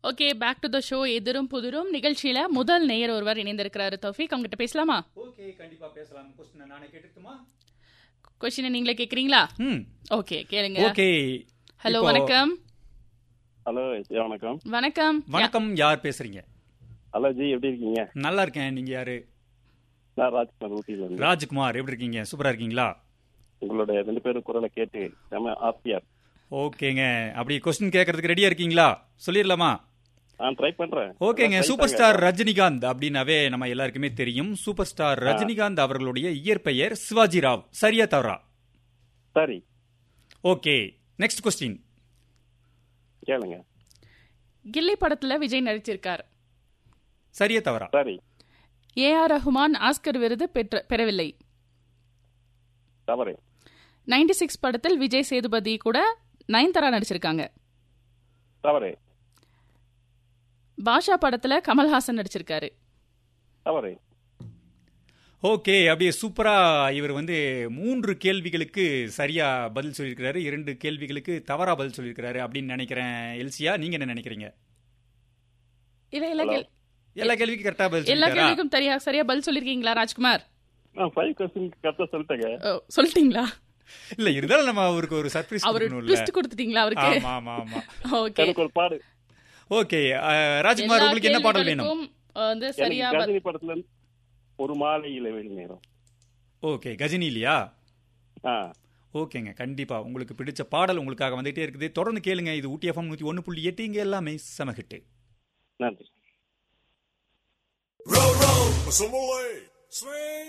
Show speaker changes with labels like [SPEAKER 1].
[SPEAKER 1] Okay back to the show எதிரும் புதிரும் நிகழ்ச்சியில முதல் நேயர் ஒருவர் இணைந்திருக்கிறாரு தௌஃபிக் அவங்ககிட்ட பேசலாமா
[SPEAKER 2] ஓகே கண்டிப்பா பேசலாம் கொஸ்டின் நானே கேட்டுட்டுமா
[SPEAKER 1] கொஸ்டினை நீங்களே கேக்குறீங்களா
[SPEAKER 2] ம்
[SPEAKER 1] ஓகே கேளுங்க
[SPEAKER 2] ஓகே
[SPEAKER 1] ஹலோ
[SPEAKER 2] இப்போ-
[SPEAKER 1] வணக்கம்
[SPEAKER 3] ஹலோ ஐயா வணக்கம்
[SPEAKER 1] வணக்கம்
[SPEAKER 2] வணக்கம் யார் பேசுறீங்க
[SPEAKER 3] ஹலோ ஜி எப்படி இருக்கீங்க
[SPEAKER 2] நல்லா இருக்கேன் நீங்க யாரு
[SPEAKER 3] நான் ராஜ்குமார் ஊட்டியில இருந்து
[SPEAKER 2] ராஜ்குமார் எப்படி இருக்கீங்க சூப்பரா இருக்கீங்களா
[SPEAKER 3] உங்களுடைய ரெண்டு பேரும் குரலை கேட்டு செம ஆசையா இருக்கு.
[SPEAKER 2] ஓகேங்க அப்படி கொஸ்டின் கேட்கறதுக்கு ரெடியா இருக்கீங்களா சொல்லிடலாமா
[SPEAKER 3] நான் ட்ரை பண்றேன்
[SPEAKER 2] ஓகேங்க
[SPEAKER 3] அதான் try
[SPEAKER 2] சூப்பர்
[SPEAKER 3] தாங்க.
[SPEAKER 2] ஸ்டார் ரஜினிகாந்த் அப்படின்னாவே நம்ம எல்லாருக்குமே தெரியும் சூப்பர் ஸ்டார் ரஜினிகாந்த் அவர்களுடைய இயற்பெயர் சிவாஜி ராவ் சரியா தவறா
[SPEAKER 3] சரி
[SPEAKER 2] ஓகே நெக்ஸ்ட் கொஸ்டின்
[SPEAKER 3] கேளுங்க
[SPEAKER 1] கில்லி படத்துல விஜய் நடிச்சிருக்கார்
[SPEAKER 2] சரியா தவறா
[SPEAKER 3] சரி
[SPEAKER 1] ஏ ஆர் ரஹ்மான் ஆஸ்கர் விருது பெற்ற பெறவில்லை
[SPEAKER 3] தவறு
[SPEAKER 1] 96 சிக்ஸ் படத்தில் விஜய் சேதுபதி கூட நயன்தாரா நடிச்சிருக்காங்க
[SPEAKER 3] தவறு
[SPEAKER 1] பாஷா படத்துல கமல்ஹாசன் நடிச்சிருக்காரு
[SPEAKER 3] தவறு
[SPEAKER 2] ஓகே அப்படியே சூப்பரா இவர் வந்து மூன்று கேள்விகளுக்கு சரியா பதில் சொல்லியிருக்கிறாரு இரண்டு கேள்விகளுக்கு தவறா பதில் சொல்லியிருக்கிறாரு அப்படின்னு நினைக்கிறேன் எல்சியா நீங்க என்ன நினைக்கிறீங்க
[SPEAKER 1] இல்ல எல்லா
[SPEAKER 3] Hello.
[SPEAKER 1] கேள்-
[SPEAKER 2] எல்லா கேள்விக்கும் கரெக்டா பதில்
[SPEAKER 1] எல்லா
[SPEAKER 2] சொல்லிட்டாரா
[SPEAKER 1] கேள்விக்கும் சரியா சரியா பதில் சொல்லிருக்கீங்களா ராஜ்குமார்
[SPEAKER 3] நான் ஃபைவ் கொஸ்டின் கரெக்டா சொல்லிட்டேங்க
[SPEAKER 1] ஓ, சொல்லிட்டீங்களா
[SPEAKER 2] இல்ல இருந்தாலும் நம்ம அவருக்கு ஒரு சர்ப்ரைஸ்
[SPEAKER 1] அவரு
[SPEAKER 2] கொடுக்கணும்ல
[SPEAKER 1] ட்விஸ்ட் கொடுத்துட்டீங்களா அவருக்கு
[SPEAKER 2] ஆமா ஆமா ஆமா
[SPEAKER 1] ஓகே
[SPEAKER 3] எனக்கு ஒரு பாடு
[SPEAKER 2] ஓகே ராஜ்குமார் உங்களுக்கு என்ன பாடல் வேணும்
[SPEAKER 1] கேள்விகளுக்கும் வந்து
[SPEAKER 3] எனக்கு
[SPEAKER 1] சரியா பதில்
[SPEAKER 3] கஜினி படத்துல இருந்து ஒரு மாலையில வெளி நேரம்
[SPEAKER 2] ஓகே கஜினி இல்லையா
[SPEAKER 3] ஆ
[SPEAKER 2] ஓகேங்க கண்டிப்பா உங்களுக்கு பிடிச்ச பாடல் உங்களுக்காக வந்துட்டே இருக்குது தொடர்ந்து கேளுங்க இது ஊட்டி எஃப்எம் நூத்தி ஒன்னு புள்ளி எட்டு இங்க எல்லாமே சமகிட்டு
[SPEAKER 3] நன்றி
[SPEAKER 4] Row, row, some away. Swing.